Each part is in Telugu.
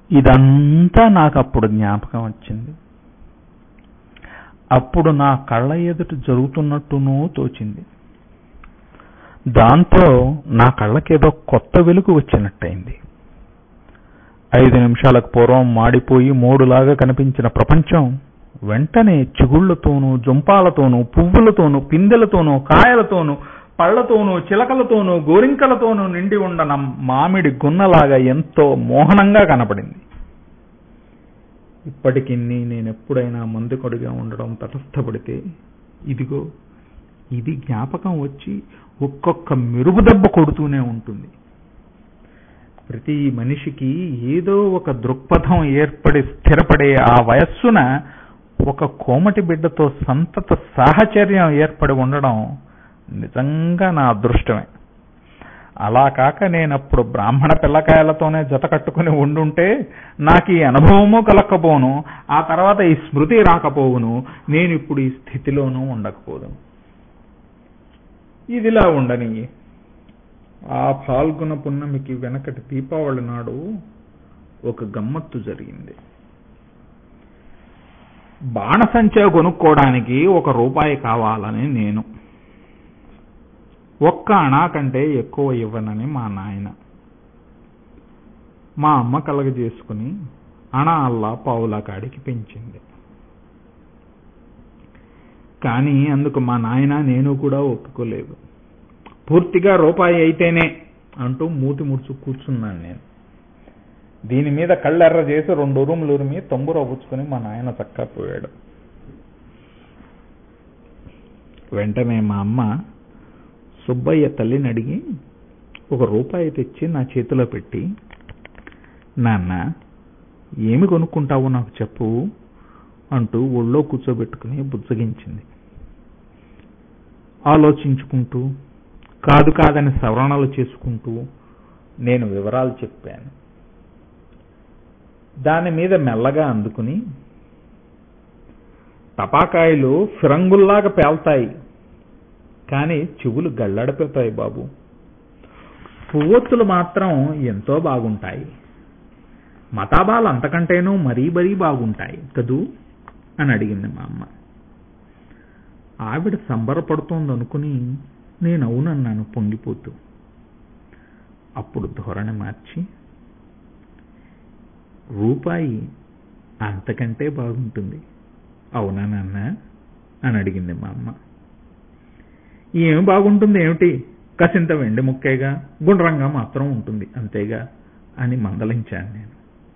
ఇదంతా నాకు అప్పుడు జ్ఞాపకం వచ్చింది అప్పుడు నా కళ్ళ ఎదుట జరుగుతున్నట్టునూ తోచింది దాంతో నా కళ్ళకేదో కొత్త వెలుగు వచ్చినట్టయింది ఐదు నిమిషాలకు పూర్వం మాడిపోయి మోడులాగా కనిపించిన ప్రపంచం వెంటనే చిగుళ్లతోనూ జుంపాలతోనూ పువ్వులతోనూ పిందెలతోనూ కాయలతోనూ పళ్లతోనూ చిలకలతోనూ గోరింకలతోనూ నిండి ఉన్న మామిడి గున్నలాగా ఎంతో మోహనంగా కనపడింది ఇప్పటికి నేను ఎప్పుడైనా మందుకొడిగా ఉండడం తటస్థపడితే ఇదిగో ఇది జ్ఞాపకం వచ్చి ఒక్కొక్క మెరుపు దెబ్బ కొడుతూనే ఉంటుంది ప్రతి మనిషికి ఏదో ఒక దృక్పథం ఏర్పడి స్థిరపడే ఆ వయస్సున ఒక కోమటి బిడ్డతో సంతత సాహచర్యం ఏర్పడి ఉండడం నిజంగా నా అదృష్టమే అలా కాక నేనప్పుడు బ్రాహ్మణ పిల్లకాయలతోనే జత కట్టుకుని ఉండుంటే నాకు ఈ అనుభవము కలక్కపోను ఆ తర్వాత ఈ స్మృతి రాకపోవును నేను ఇప్పుడు ఈ స్థితిలోనూ ఉండకపోదు ఇదిలా ఉండని ఆ పాల్గొన పున్నమికి వెనకటి దీపావళి నాడు ఒక గమ్మత్తు జరిగింది బాణసంచా కొనుక్కోవడానికి ఒక రూపాయి కావాలని నేను ఒక్క అణా కంటే ఎక్కువ ఇవ్వనని మా నాయన మా అమ్మ కలగజేసుకుని అణా అల్లా పావులా కాడికి పెంచింది కానీ అందుకు మా నాయన నేను కూడా ఒప్పుకోలేదు పూర్తిగా రూపాయి అయితేనే అంటూ మూతి ముడుచు కూర్చున్నాను నేను దీని మీద కళ్ళెర్ర చేసి రెండు ఉరుములు ఉరిమి తొంబుర పుచ్చుకొని మా నాయన చక్కా పోయాడు వెంటనే మా అమ్మ సుబ్బయ్య తల్లిని అడిగి ఒక రూపాయి తెచ్చి నా చేతిలో పెట్టి నాన్న ఏమి కొనుక్కుంటావో నాకు చెప్పు అంటూ ఒళ్ళో కూర్చోబెట్టుకుని బుజ్జగించింది ఆలోచించుకుంటూ కాదు కాదని సవరణలు చేసుకుంటూ నేను వివరాలు చెప్పాను దాని మీద మెల్లగా అందుకుని టపాకాయలు ఫిరంగుల్లాగా పేల్తాయి కానీ చెవులు గళ్ళడిపోతాయి బాబు పువ్వొత్తులు మాత్రం ఎంతో బాగుంటాయి మతాబాలు అంతకంటేనూ మరీ మరీ బాగుంటాయి కదూ అని అడిగింది మా అమ్మ ఆవిడ సంబరపడుతోందనుకుని నేను అవునన్నాను పొంగిపోతూ అప్పుడు ధోరణి మార్చి రూపాయి అంతకంటే బాగుంటుంది అవునా నాన్న అని అడిగింది మా అమ్మ ఏం బాగుంటుంది ఏమిటి కసింత వెండి ముక్కేగా గుండ్రంగా మాత్రం ఉంటుంది అంతేగా అని మందలించాను నేను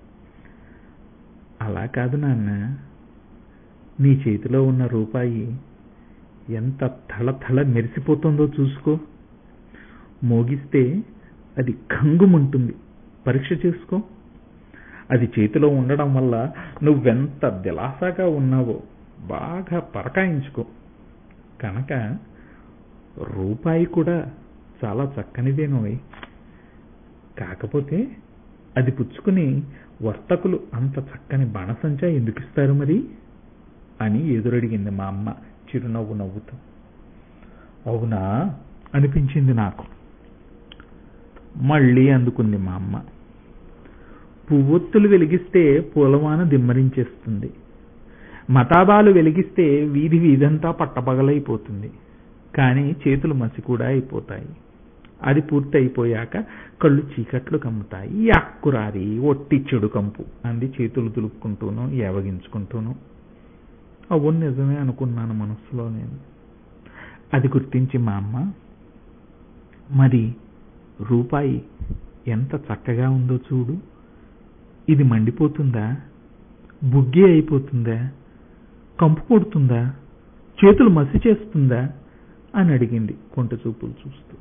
అలా కాదు నాన్న నీ చేతిలో ఉన్న రూపాయి ఎంత థళ థళ మెరిసిపోతుందో చూసుకో మోగిస్తే అది కంగుమంటుంది పరీక్ష చేసుకో అది చేతిలో ఉండడం వల్ల నువ్వెంత దిలాసాగా ఉన్నావో బాగా పరకాయించుకో కనుక రూపాయి కూడా చాలా చక్కనిదేనోయ్ కాకపోతే అది పుచ్చుకుని వర్తకులు అంత చక్కని బాణసంచా ఎందుకు ఇస్తారు మరి అని ఎదురడిగింది మా అమ్మ చిరునవ్వు నవ్వుతూ అవునా అనిపించింది నాకు మళ్ళీ అందుకుంది మా అమ్మ పువ్వొత్తులు వెలిగిస్తే పూలవాన దిమ్మరించేస్తుంది మతాబాలు వెలిగిస్తే వీధి వీధంతా పట్టపగలైపోతుంది కానీ చేతులు మసి కూడా అయిపోతాయి అది పూర్తి అయిపోయాక కళ్ళు చీకట్లు కమ్ముతాయి అక్కురారి ఒట్టి చెడు కంపు అంది చేతులు దులుపుకుంటూనూ ఏవగించుకుంటూను అవును నిజమే అనుకున్నాను మనస్సులో నేను అది గుర్తించి మా అమ్మ మరి రూపాయి ఎంత చక్కగా ఉందో చూడు ఇది మండిపోతుందా బుగ్గి అయిపోతుందా కంపు కొడుతుందా చేతులు మసి చేస్తుందా అని అడిగింది కొంట చూపులు చూస్తూ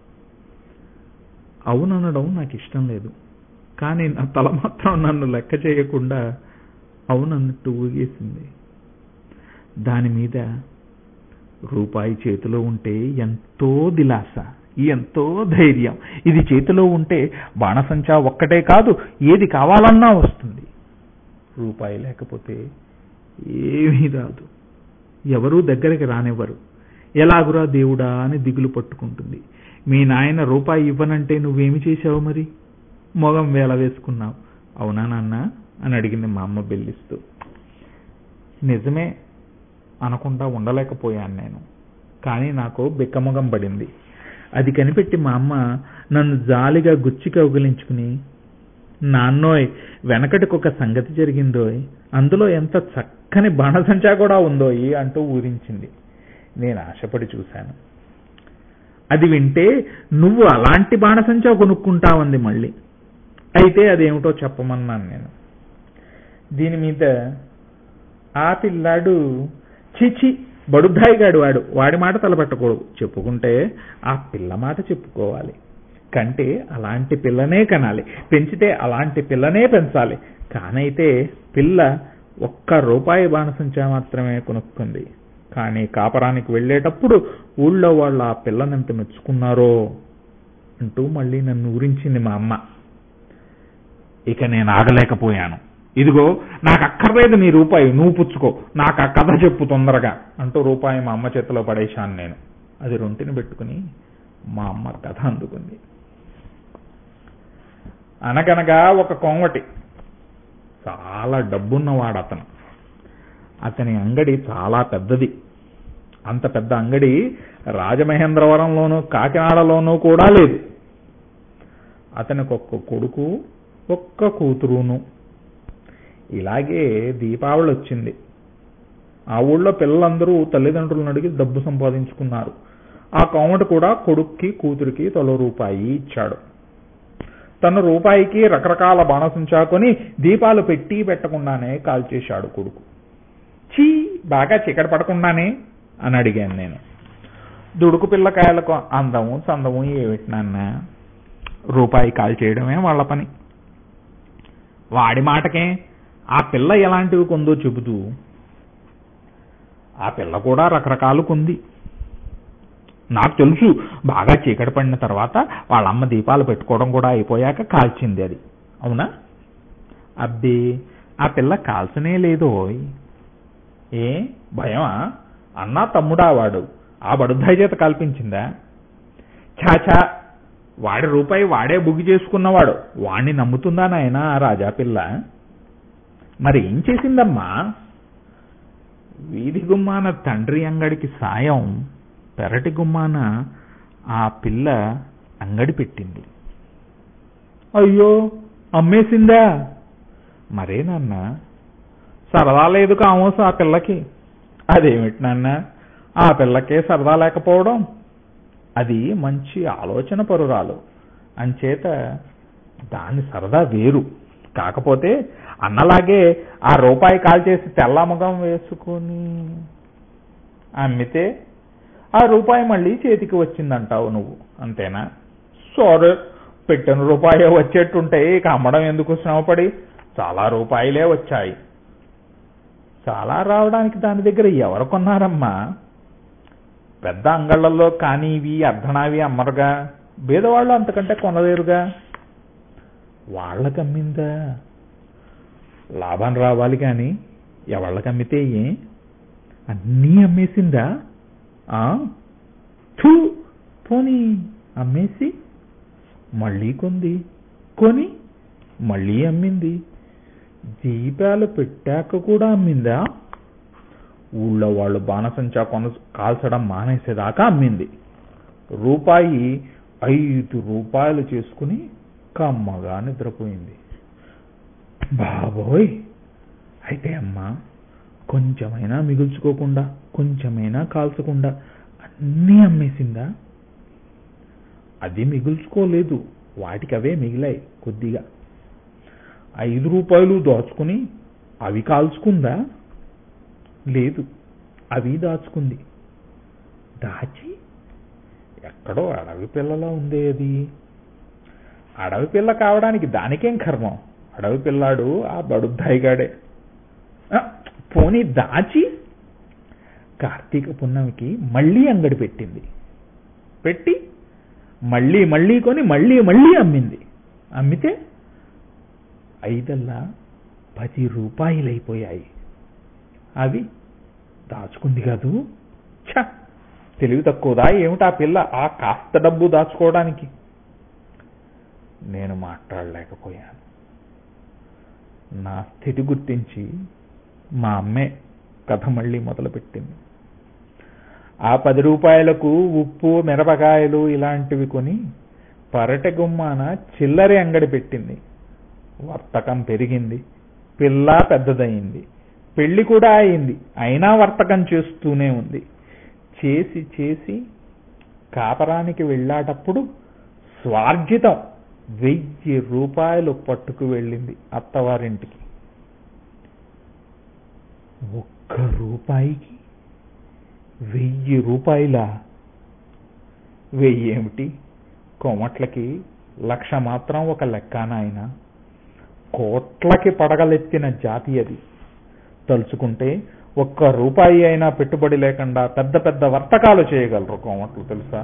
అవుననడం నాకు ఇష్టం లేదు కానీ నా తల మాత్రం నన్ను లెక్క చేయకుండా అవునన్నట్టు ఊగేసింది దాని మీద రూపాయి చేతిలో ఉంటే ఎంతో దిలాస ఎంతో ధైర్యం ఇది చేతిలో ఉంటే బాణసంచా ఒక్కటే కాదు ఏది కావాలన్నా వస్తుంది రూపాయి లేకపోతే ఏమీ రాదు ఎవరూ దగ్గరికి రానివ్వరు ఎలాగురా దేవుడా అని దిగులు పట్టుకుంటుంది మీ నాయన రూపాయి ఇవ్వనంటే నువ్వేమి చేశావు మరి మొగం వేల వేసుకున్నావు అవునా నాన్న అని అడిగింది మా అమ్మ బెల్లిస్తూ నిజమే అనకుండా ఉండలేకపోయాను నేను కానీ నాకు బిక్కమొగం పడింది అది కనిపెట్టి మా అమ్మ నన్ను జాలిగా గుచ్చి కౌగిలించుకుని నాన్నోయ్ వెనకటికి ఒక సంగతి జరిగిందోయ్ అందులో ఎంత చక్కని బాణసంచా కూడా ఉందోయ్ అంటూ ఊరించింది నేను ఆశపడి చూశాను అది వింటే నువ్వు అలాంటి బాణసంచా కొనుక్కుంటావంది మళ్ళీ అయితే అదేమిటో చెప్పమన్నాను నేను దీని మీద ఆ పిల్లాడు చిచి బడుద్దాయిగాడు వాడు వాడి మాట తలపెట్టకూడదు చెప్పుకుంటే ఆ పిల్ల మాట చెప్పుకోవాలి కంటే అలాంటి పిల్లనే కనాలి పెంచితే అలాంటి పిల్లనే పెంచాలి కానైతే పిల్ల ఒక్క రూపాయి బాణసంచా మాత్రమే కొనుక్కుంది కానీ కాపరానికి వెళ్ళేటప్పుడు ఊళ్ళో వాళ్ళు ఆ పిల్లనెంత మెచ్చుకున్నారో అంటూ మళ్ళీ నన్ను ఊరించింది మా అమ్మ ఇక నేను ఆగలేకపోయాను ఇదిగో నాకు అక్కర్లేదు నీ రూపాయి నువ్వు పుచ్చుకో నాకు ఆ కథ చెప్పు తొందరగా అంటూ రూపాయి మా అమ్మ చేతిలో పడేశాను నేను అది రొంటిని పెట్టుకుని మా అమ్మ కథ అందుకుంది అనగనగా ఒక కొంగటి చాలా డబ్బున్నవాడు అతను అతని అంగడి చాలా పెద్దది అంత పెద్ద అంగడి రాజమహేంద్రవరంలోనూ కాకినాడలోనూ కూడా లేదు అతనికి ఒక్క కొడుకు ఒక్క కూతురును ఇలాగే దీపావళి వచ్చింది ఆ ఊళ్ళో పిల్లలందరూ తల్లిదండ్రులను అడిగి డబ్బు సంపాదించుకున్నారు ఆ కోమటి కూడా కొడుక్కి కూతురికి తొల రూపాయి ఇచ్చాడు తన రూపాయికి రకరకాల బాణసంచా కొని దీపాలు పెట్టి పెట్టకుండానే కాల్చేశాడు కొడుకు చీ బాగా చీకటి పడకుండానే అని అడిగాను నేను దుడుకు పిల్లకాయలకు అందము చందము ఏమిటి నాన్న రూపాయి కాల్ చేయడమే వాళ్ళ పని వాడి మాటకే ఆ పిల్ల ఎలాంటివి కొందో చెబుతూ ఆ పిల్ల కూడా రకరకాలు కొంది నాకు తెలుసు బాగా చీకటి పడిన తర్వాత వాళ్ళ అమ్మ దీపాలు పెట్టుకోవడం కూడా అయిపోయాక కాల్చింది అది అవునా అబ్బే ఆ పిల్ల కాల్చనే లేదో ఏ భయమా అన్నా తమ్ముడా వాడు ఆ బడుద్దాయి చేత కల్పించిందా చాచా వాడి రూపాయి వాడే బుగ్గి చేసుకున్నవాడు వాణ్ణి నమ్ముతుందా నాయన ఆ రాజా పిల్ల మరి ఏం చేసిందమ్మా వీధి గుమ్మాన తండ్రి అంగడికి సాయం పెరటి గుమ్మాన ఆ పిల్ల అంగడి పెట్టింది అయ్యో అమ్మేసిందా మరే నాన్న సరదా లేదు కామోసు ఆ పిల్లకి అదేమిటి నాన్న ఆ పిల్లకే సరదా లేకపోవడం అది మంచి ఆలోచన పరురాలు అంచేత దాని సరదా వేరు కాకపోతే అన్నలాగే ఆ రూపాయి కాల్చేసి తెల్లముఖం వేసుకుని అమ్మితే ఆ రూపాయి మళ్ళీ చేతికి వచ్చిందంటావు నువ్వు అంతేనా సరే పెట్టిన రూపాయే వచ్చేట్టుంటే ఇక అమ్మడం ఎందుకు శ్రమపడి చాలా రూపాయలే వచ్చాయి చాలా రావడానికి దాని దగ్గర ఎవరు కొన్నారమ్మా పెద్ద అంగళ్ళల్లో కానీవి అర్ధనావి అమ్మరుగా బీదవాళ్ళు అంతకంటే కొనలేరుగా వాళ్ళకి అమ్మిందా లాభం రావాలి కానీ ఎవళ్ళకి అమ్మితే ఏ అన్నీ అమ్మేసిందా ఆ థూ పోనీ అమ్మేసి మళ్ళీ కొంది కొని మళ్ళీ అమ్మింది దీపాలు పెట్టాక కూడా అమ్మిందా ఊళ్ళో వాళ్ళు బాణసంచా కొన కాల్చడం మానేసేదాకా అమ్మింది రూపాయి ఐదు రూపాయలు చేసుకుని కమ్మగా నిద్రపోయింది బాబోయ్ అయితే అమ్మా కొంచెమైనా మిగుల్చుకోకుండా కొంచెమైనా కాల్చకుండా అన్నీ అమ్మేసిందా అది మిగుల్చుకోలేదు వాటికి అవే మిగిలాయి కొద్దిగా ఐదు రూపాయలు దాచుకుని అవి కాల్చుకుందా లేదు అవి దాచుకుంది దాచి ఎక్కడో అడవి పిల్లలా ఉందే అది అడవి పిల్ల కావడానికి దానికేం కర్మం అడవి పిల్లాడు ఆ బడుద్దాయిగాడే ఆ, పోనీ దాచి కార్తీక పున్నమికి మళ్ళీ అంగడి పెట్టింది పెట్టి మళ్ళీ మళ్ళీ కొని మళ్ళీ మళ్ళీ అమ్మింది అమ్మితే ఐదల్లా పది రూపాయలైపోయాయి అవి దాచుకుంది కాదు ఛ తెలివి తక్కువదా ఏమిటా పిల్ల ఆ కాస్త డబ్బు దాచుకోవడానికి నేను మాట్లాడలేకపోయాను నా స్థితి గుర్తించి మా అమ్మే కథ మళ్ళీ మొదలుపెట్టింది ఆ పది రూపాయలకు ఉప్పు మిరపకాయలు ఇలాంటివి కొని పరట గుమ్మాన చిల్లరి అంగడి పెట్టింది వర్తకం పెరిగింది పిల్ల పెద్దదయింది పెళ్లి కూడా అయింది అయినా వర్తకం చేస్తూనే ఉంది చేసి చేసి కాపరానికి వెళ్ళేటప్పుడు స్వార్జితం వెయ్యి రూపాయలు పట్టుకు వెళ్ళింది అత్తవారింటికి ఒక్క రూపాయికి వెయ్యి రూపాయల వెయ్యి ఏమిటి కోమట్లకి లక్ష మాత్రం ఒక లెక్కాన ఆయన కోట్లకి పడగలెత్తిన జాతి అది తలుచుకుంటే ఒక్క రూపాయి అయినా పెట్టుబడి లేకుండా పెద్ద పెద్ద వర్తకాలు చేయగలరు కోమట్లు తెలుసా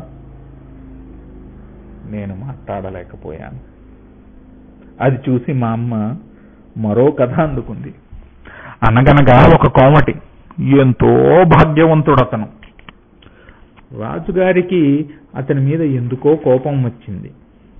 నేను మాట్లాడలేకపోయాను అది చూసి మా అమ్మ మరో కథ అందుకుంది అనగనగా ఒక కోమటి ఎంతో భాగ్యవంతుడు అతను రాజుగారికి అతని మీద ఎందుకో కోపం వచ్చింది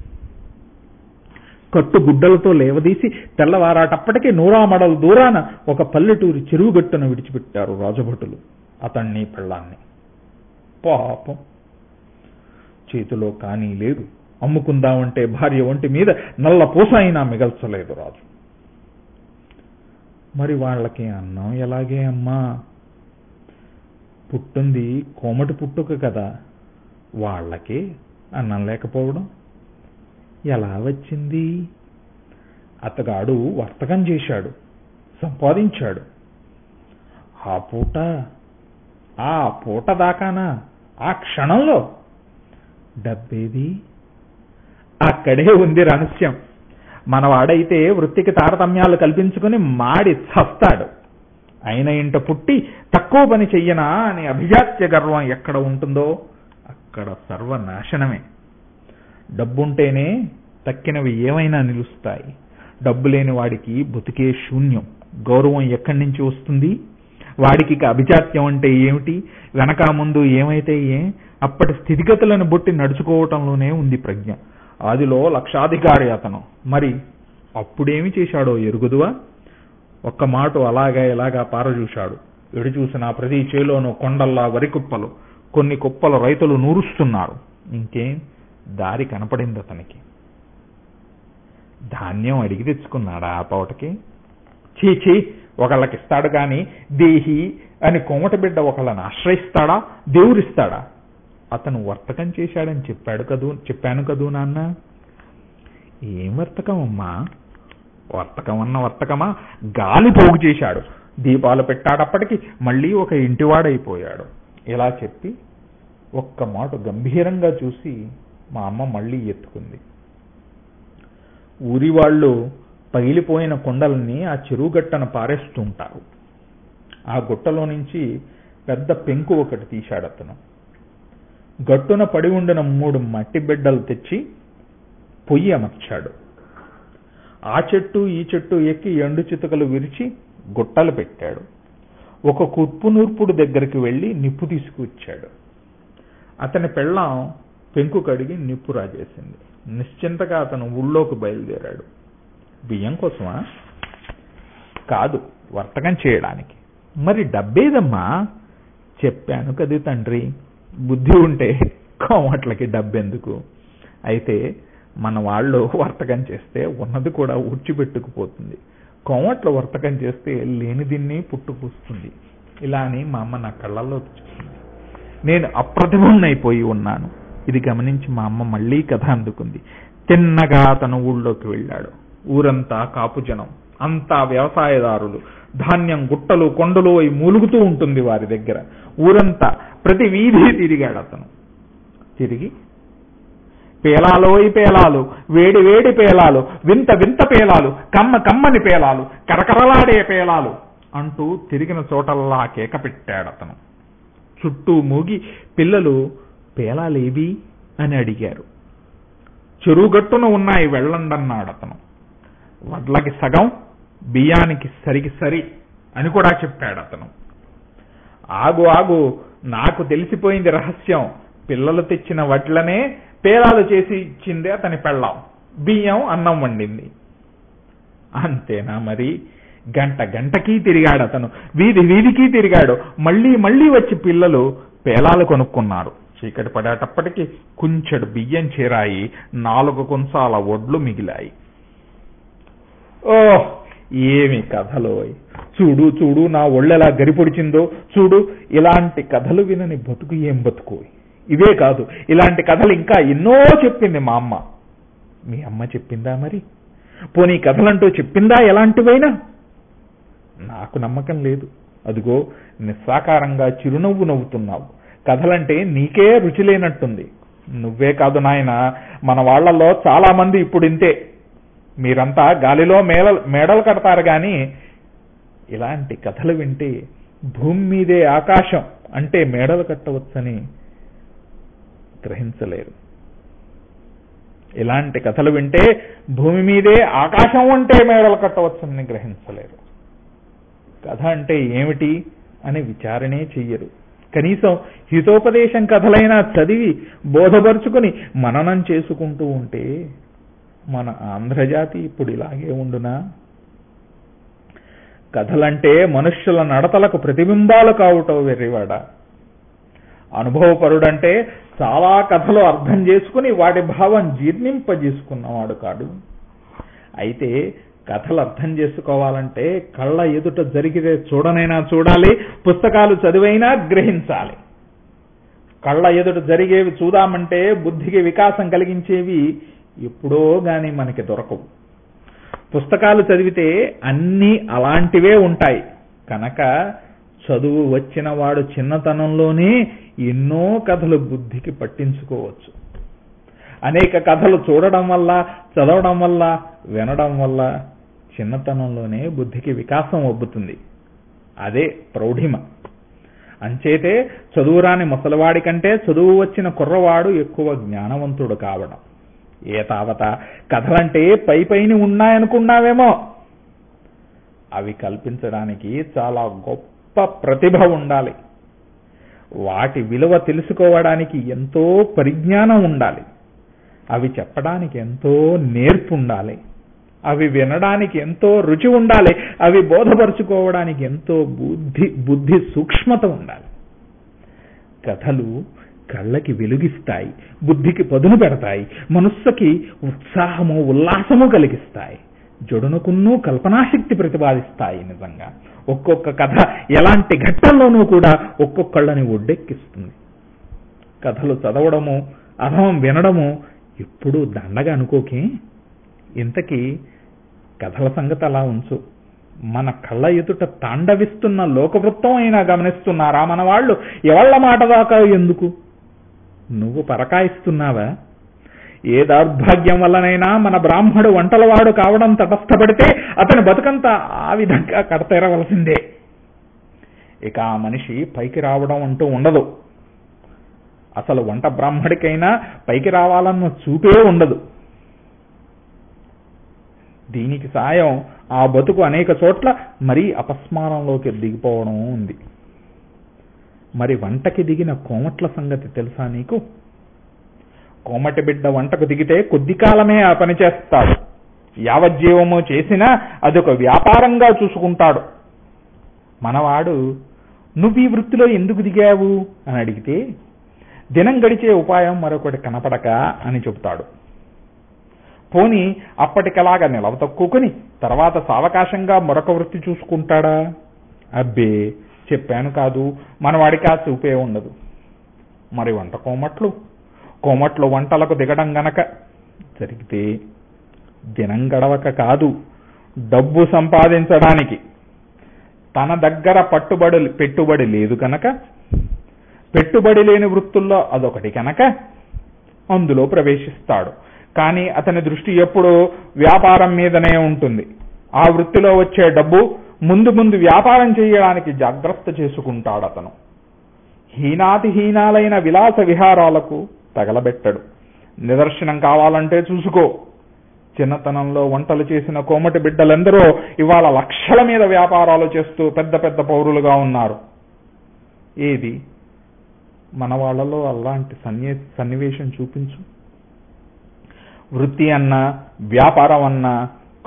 కట్టు గుడ్డలతో లేవదీసి తెల్లవారాటప్పటికీ నూరామడల దూరాన ఒక పల్లెటూరి చెరువుగట్టున విడిచిపెట్టారు రాజభటులు అతన్ని పెళ్ళాన్ని పాపం చేతిలో కానీ లేదు అమ్ముకుందామంటే భార్య ఒంటి మీద నల్ల పూస అయినా మిగల్చలేదు రాజు మరి వాళ్ళకి అన్నం ఎలాగే అమ్మా పుట్టింది కోమటి పుట్టుక కదా వాళ్ళకి అన్నం లేకపోవడం ఎలా వచ్చింది అతగాడు వర్తకం చేశాడు సంపాదించాడు ఆ పూట ఆ పూట దాకానా ఆ క్షణంలో డబ్బేది అక్కడే ఉంది రహస్యం మనవాడైతే వృత్తికి తారతమ్యాలు కల్పించుకుని మాడి చస్తాడు అయిన ఇంట పుట్టి తక్కువ పని చెయ్యనా అని అభిజాత్య గర్వం ఎక్కడ ఉంటుందో అక్కడ సర్వనాశనమే డబ్బుంటేనే తక్కినవి ఏమైనా నిలుస్తాయి డబ్బు లేని వాడికి బతుకే శూన్యం గౌరవం ఎక్కడి నుంచి వస్తుంది వాడికి ఇక అభిజాత్యం అంటే ఏమిటి వెనక ముందు ఏమైతే ఏ అప్పటి స్థితిగతులను బొట్టి నడుచుకోవటంలోనే ఉంది ప్రజ్ఞ ఆదిలో లక్షాధికారి అతను మరి అప్పుడేమి చేశాడో ఎరుగుదువా ఒక్క మాట అలాగా ఇలాగా పారచూశాడు ఎడు చూసిన ప్రతి చేలోనూ కొండల్లా వరి కుప్పలు కొన్ని కుప్పలు రైతులు నూరుస్తున్నారు ఇంకేం దారి కనపడింది అతనికి ధాన్యం అడిగి తెచ్చుకున్నాడా ఆ పూటకి చీచి ఒకళ్ళకి ఇస్తాడు కానీ దేహి అని కోమట బిడ్డ ఒకళ్ళని ఆశ్రయిస్తాడా దేవుడిస్తాడా అతను వర్తకం చేశాడని చెప్పాడు కదూ చెప్పాను కదూ నాన్న ఏం వర్తకం అమ్మా వర్తకం అన్న వర్తకమా గాలి పోగు చేశాడు దీపాలు పెట్టాడప్పటికి మళ్ళీ ఒక ఇంటివాడైపోయాడు ఇలా చెప్పి ఒక్క మాట గంభీరంగా చూసి మా అమ్మ మళ్ళీ ఎత్తుకుంది ఊరి వాళ్ళు పగిలిపోయిన కొండల్ని ఆ చెరువు గట్టన పారేస్తుంటారు ఆ గుట్టలో నుంచి పెద్ద పెంకు ఒకటి తీశాడు అతను గట్టున పడి ఉండిన మూడు మట్టి బిడ్డలు తెచ్చి పొయ్యి అమర్చాడు ఆ చెట్టు ఈ చెట్టు ఎక్కి ఎండు చితుకలు విరిచి గుట్టలు పెట్టాడు ఒక కుప్పు నూర్పుడు దగ్గరికి వెళ్ళి నిప్పు తీసుకువచ్చాడు అతని పెళ్ళాం పెంకు కడిగి నిప్పు రాజేసింది నిశ్చింతగా అతను ఊళ్ళోకి బయలుదేరాడు బియ్యం కోసమా కాదు వర్తకం చేయడానికి మరి డబ్బేదమ్మా చెప్పాను కది తండ్రి బుద్ధి ఉంటే కోమట్లకి డబ్బెందుకు అయితే మన వాళ్ళు వర్తకం చేస్తే ఉన్నది కూడా ఊడ్చిపెట్టుకుపోతుంది కోమట్ల వర్తకం చేస్తే లేనిదిన్ని పుట్టుకొస్తుంది ఇలా అని మా అమ్మ నా కళ్ళల్లో చూసింది నేను అప్రతిభున్నైపోయి ఉన్నాను ఇది గమనించి మా అమ్మ మళ్ళీ కథ అందుకుంది తిన్నగా తన ఊళ్ళోకి వెళ్ళాడు ఊరంతా కాపు జనం అంతా వ్యవసాయదారులు ధాన్యం గుట్టలు కొండలు అయి మూలుగుతూ ఉంటుంది వారి దగ్గర ఊరంతా ప్రతి వీధి తిరిగాడు అతను తిరిగి పేలాలోయి పేలాలు వేడి వేడి పేలాలు వింత వింత పేలాలు కమ్మ కమ్మని పేలాలు కరకరలాడే పేలాలు అంటూ తిరిగిన చోటల్లా కేక పెట్టాడు అతను చుట్టూ మూగి పిల్లలు పేలాలేవి అని అడిగారు చెరువుగట్టున ఉన్నాయి వెళ్ళండన్నాడు అతను వడ్లకి సగం బియ్యానికి సరికి సరి అని కూడా చెప్పాడు అతను ఆగు ఆగు నాకు తెలిసిపోయింది రహస్యం పిల్లలు తెచ్చిన వడ్లనే పేలాలు చేసి ఇచ్చింది అతని పెళ్ళాం బియ్యం అన్నం వండింది అంతేనా మరి గంట గంటకి తిరిగాడు అతను వీధి వీధికి తిరిగాడు మళ్ళీ మళ్ళీ వచ్చి పిల్లలు పేలాలు కొనుక్కున్నారు చీకటి పడేటప్పటికి కుంచెడు బియ్యం చేరాయి నాలుగు కుంచాల ఒడ్లు మిగిలాయి ఓ ఏమి కథలో చూడు చూడు నా ఒళ్ళెలా గరిపొడిచిందో చూడు ఇలాంటి కథలు వినని బతుకు ఏం బతుకు ఇవే కాదు ఇలాంటి కథలు ఇంకా ఎన్నో చెప్పింది మా అమ్మ మీ అమ్మ చెప్పిందా మరి పోనీ కథలంటూ చెప్పిందా ఎలాంటివైనా నాకు నమ్మకం లేదు అదిగో నిస్సాకారంగా చిరునవ్వు నవ్వుతున్నావు కథలంటే నీకే రుచి లేనట్టుంది నువ్వే కాదు నాయన మన వాళ్లలో చాలా మంది ఇప్పుడు ఇంతే మీరంతా గాలిలో మేళ మేడలు కడతారు గాని ఇలాంటి కథలు వింటే భూమి మీదే ఆకాశం అంటే మేడలు కట్టవచ్చని గ్రహించలేరు ఇలాంటి కథలు వింటే భూమి మీదే ఆకాశం అంటే మేడలు కట్టవచ్చని గ్రహించలేరు కథ అంటే ఏమిటి అని విచారణే చెయ్యరు కనీసం హితోపదేశం కథలైనా చదివి బోధపరుచుకుని మననం చేసుకుంటూ ఉంటే మన ఆంధ్రజాతి ఇప్పుడు ఇలాగే ఉండునా కథలంటే మనుష్యుల నడతలకు ప్రతిబింబాలు కావుటో వెర్రివాడ అనుభవపరుడంటే చాలా కథలు అర్థం చేసుకుని వాటి భావం జీర్ణింపజేసుకున్నవాడు కాడు అయితే కథలు అర్థం చేసుకోవాలంటే కళ్ళ ఎదుట జరిగితే చూడనైనా చూడాలి పుస్తకాలు చదివైనా గ్రహించాలి కళ్ళ ఎదుట జరిగేవి చూదామంటే బుద్ధికి వికాసం కలిగించేవి ఎప్పుడో గాని మనకి దొరకవు పుస్తకాలు చదివితే అన్నీ అలాంటివే ఉంటాయి కనుక చదువు వచ్చిన వాడు చిన్నతనంలోనే ఎన్నో కథలు బుద్ధికి పట్టించుకోవచ్చు అనేక కథలు చూడడం వల్ల చదవడం వల్ల వినడం వల్ల చిన్నతనంలోనే బుద్ధికి వికాసం ఒబ్బుతుంది అదే ప్రౌఢిమ అంచేతే చదువురాని ముసలివాడి కంటే చదువు వచ్చిన కుర్రవాడు ఎక్కువ జ్ఞానవంతుడు కావడం ఏ తావత కథలంటే పై పైని ఉన్నాయనుకున్నావేమో అవి కల్పించడానికి చాలా గొప్ప ప్రతిభ ఉండాలి వాటి విలువ తెలుసుకోవడానికి ఎంతో పరిజ్ఞానం ఉండాలి అవి చెప్పడానికి ఎంతో నేర్పు ఉండాలి అవి వినడానికి ఎంతో రుచి ఉండాలి అవి బోధపరుచుకోవడానికి ఎంతో బుద్ధి బుద్ధి సూక్ష్మత ఉండాలి కథలు కళ్ళకి వెలుగిస్తాయి బుద్ధికి పదును పెడతాయి మనస్సుకి ఉత్సాహము ఉల్లాసము కలిగిస్తాయి జడునకున్నూ కల్పనాశక్తి ప్రతిపాదిస్తాయి నిజంగా ఒక్కొక్క కథ ఎలాంటి ఘట్టంలోనూ కూడా ఒక్కొక్కళ్ళని ఒడ్డెక్కిస్తుంది కథలు చదవడము అధమం వినడము ఎప్పుడూ దండగా అనుకోకే ఇంతకీ కథల సంగతి అలా ఉంచు మన కళ్ళ ఎదుట తాండవిస్తున్న లోకవృత్తం అయినా గమనిస్తున్నారా మన వాళ్ళు ఎవళ్ల మాట దాకా ఎందుకు నువ్వు పరకాయిస్తున్నావా ఏ దౌర్భాగ్యం వల్లనైనా మన బ్రాహ్మడు వంటలవాడు కావడం తటస్థపడితే అతని బతుకంతా ఆ విధంగా కడతెరవలసిందే ఇక ఆ మనిషి పైకి రావడం అంటూ ఉండదు అసలు వంట బ్రాహ్మడికైనా పైకి రావాలన్న చూపే ఉండదు దీనికి సాయం ఆ బతుకు అనేక చోట్ల మరీ అపస్మారంలోకి దిగిపోవడం ఉంది మరి వంటకి దిగిన కోమట్ల సంగతి తెలుసా నీకు కోమటి బిడ్డ వంటకు దిగితే కొద్ది కాలమే ఆ పని చేస్తాడు యావజ్జీవము చేసినా అదొక వ్యాపారంగా చూసుకుంటాడు మనవాడు నువ్వు ఈ వృత్తిలో ఎందుకు దిగావు అని అడిగితే దినం గడిచే ఉపాయం మరొకటి కనపడక అని చెబుతాడు పోని అప్పటికలాగా నిలవ తక్కువని తర్వాత సావకాశంగా మరొక వృత్తి చూసుకుంటాడా అబ్బే చెప్పాను కాదు మనవాడికి ఆ చూపే ఉండదు మరి వంట కోమట్లు కోమట్లు వంటలకు దిగడం గనక జరిగితే దినం గడవక కాదు డబ్బు సంపాదించడానికి తన దగ్గర పట్టుబడి పెట్టుబడి లేదు కనుక పెట్టుబడి లేని వృత్తుల్లో అదొకటి కనుక అందులో ప్రవేశిస్తాడు కానీ అతని దృష్టి ఎప్పుడూ వ్యాపారం మీదనే ఉంటుంది ఆ వృత్తిలో వచ్చే డబ్బు ముందు ముందు వ్యాపారం చేయడానికి జాగ్రత్త చేసుకుంటాడు అతను హీనాతిహీనాలైన విలాస విహారాలకు తగలబెట్టడు నిదర్శనం కావాలంటే చూసుకో చిన్నతనంలో వంటలు చేసిన కోమటి బిడ్డలందరూ ఇవాళ లక్షల మీద వ్యాపారాలు చేస్తూ పెద్ద పెద్ద పౌరులుగా ఉన్నారు ఏది మన వాళ్ళలో అలాంటి సన్నివే సన్నివేశం చూపించు వృత్తి అన్నా వ్యాపారం అన్నా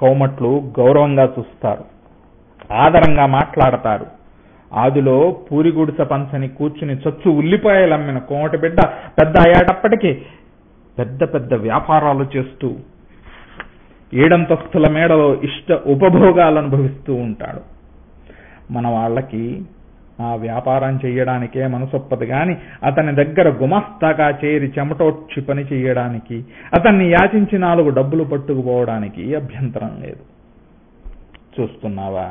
కౌమట్లు గౌరవంగా చూస్తారు ఆదరంగా మాట్లాడతారు ఆదిలో పూరిగుడిస పంచని కూర్చుని చచ్చు ఉల్లిపాయలు అమ్మిన కోమటి బిడ్డ పెద్ద అయ్యాటప్పటికీ పెద్ద పెద్ద వ్యాపారాలు చేస్తూ ఏడంతస్తుల మేడలో ఇష్ట ఉపభోగాలు అనుభవిస్తూ ఉంటాడు మన వాళ్ళకి ఆ వ్యాపారం చేయడానికే మనసొప్పదు గాని అతని దగ్గర గుమస్తాగా చేరి చెమటోడ్చి పని చేయడానికి అతన్ని యాచించి నాలుగు డబ్బులు పట్టుకుపోవడానికి అభ్యంతరం లేదు చూస్తున్నావా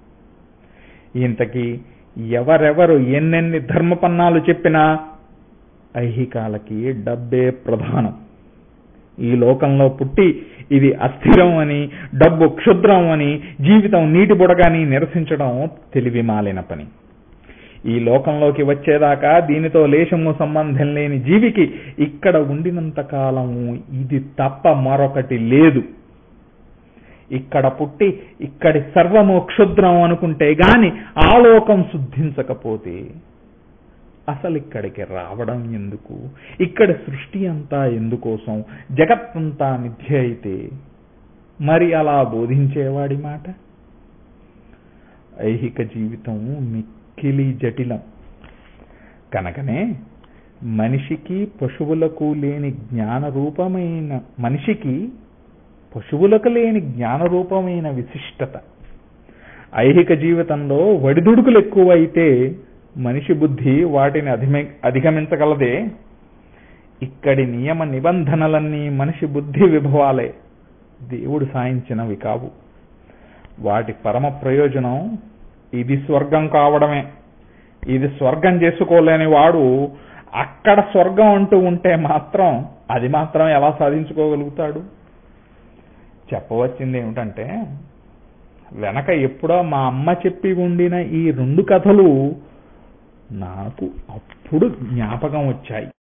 ఇంతకీ ఎవరెవరు ఎన్నెన్ని ధర్మపన్నాలు చెప్పినా ఐహికాలకి డబ్బే ప్రధానం ఈ లోకంలో పుట్టి ఇది అస్థిరం అని డబ్బు క్షుద్రం అని జీవితం నీటి బుడగాని నిరసించడం తెలివి మాలిన పని ఈ లోకంలోకి వచ్చేదాకా దీనితో లేశము సంబంధం లేని జీవికి ఇక్కడ ఉండినంత కాలము ఇది తప్ప మరొకటి లేదు ఇక్కడ పుట్టి ఇక్కడి సర్వము క్షుద్రం అనుకుంటే గాని ఆ లోకం శుద్ధించకపోతే అసలు ఇక్కడికి రావడం ఎందుకు ఇక్కడ సృష్టి అంతా ఎందుకోసం జగత్తంతా మిథ్య అయితే మరి అలా బోధించేవాడి మాట ఐహిక జీవితం మిక్కిలి జటిలం కనుకనే మనిషికి పశువులకు లేని జ్ఞాన రూపమైన మనిషికి పశువులకు లేని జ్ఞాన రూపమైన విశిష్టత ఐహిక జీవితంలో వడిదుడుకులు ఎక్కువైతే మనిషి బుద్ధి వాటిని అధిమే అధిగమించగలదే ఇక్కడి నియమ నిబంధనలన్నీ మనిషి బుద్ధి విభవాలే దేవుడు సాయించినవి కావు వాటి పరమ ప్రయోజనం ఇది స్వర్గం కావడమే ఇది స్వర్గం చేసుకోలేని వాడు అక్కడ స్వర్గం అంటూ ఉంటే మాత్రం అది మాత్రం ఎలా సాధించుకోగలుగుతాడు చెప్పవచ్చింది ఏమిటంటే వెనక ఎప్పుడో మా అమ్మ చెప్పి ఉండిన ఈ రెండు కథలు నాకు అప్పుడు జ్ఞాపకం వచ్చాయి